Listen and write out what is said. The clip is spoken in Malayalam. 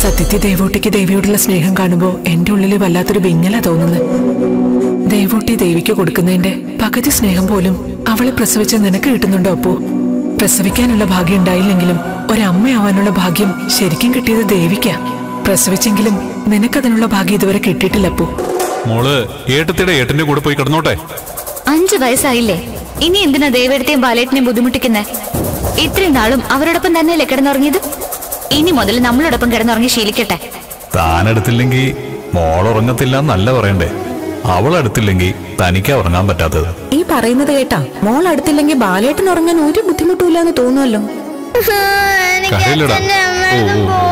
സത്യത്തിൽ ദേവൂട്ടിക്ക് ദേവിയോടുള്ള സ്നേഹം കാണുമ്പോ എന്റെ ഉള്ളിൽ വല്ലാത്തൊരു വിങ്ങല തോന്നുന്നത് ദേവൂട്ടി ദേവിക്ക് കൊടുക്കുന്നതിന്റെ പകുതി സ്നേഹം പോലും അവളെ പ്രസവിച്ച നിനക്ക് കിട്ടുന്നുണ്ടോ അപ്പോ പ്രസവിക്കാനുള്ള ഭാഗ്യം ഉണ്ടായില്ലെങ്കിലും ഒരമ്മയാവാനുള്ള ഭാഗ്യം ശരിക്കും കിട്ടിയത് ദേവിക്കാ പ്രസവിച്ചെങ്കിലും നിനക്കതിനുള്ള ഭാഗ്യം ഇതുവരെ കിട്ടിയിട്ടില്ല അപ്പോ മോള് ഏട്ടത്തിയുടെ ഏട്ടന്റെ കൂടെ പോയി കിടന്നോട്ടെ അഞ്ചു വയസ്സായില്ലേ ഇനി എന്തിനാ ദേവേടത്തെയും ബാലേട്ടിനെയും ബുദ്ധിമുട്ടിക്കുന്നേ ഇത്രയും നാളും അവരോടൊപ്പം തന്നെയല്ലേ കിടന്നുറങ്ങിയത് ഇനി മുതൽ നമ്മളോടൊപ്പം കിടന്നുറങ്ങി ശീലിക്കട്ടെ താനെടുത്തില്ലെങ്കിൽ മോൾ ഉറങ്ങത്തില്ല എന്നല്ല പറയണ്ടേ അവൾ അടുത്തില്ലെങ്കിൽ തനിക്കാ ഉറങ്ങാൻ പറ്റാത്തത് ഈ പറയുന്നത് കേട്ടാ മോൾ അടുത്തില്ലെങ്കിൽ ബാലേട്ടൻ ഉറങ്ങാൻ ഒരു ബുദ്ധിമുട്ടുമില്ല എന്ന് തോന്നുമല്ലോ കരയില്ലടാ ഓ ഓ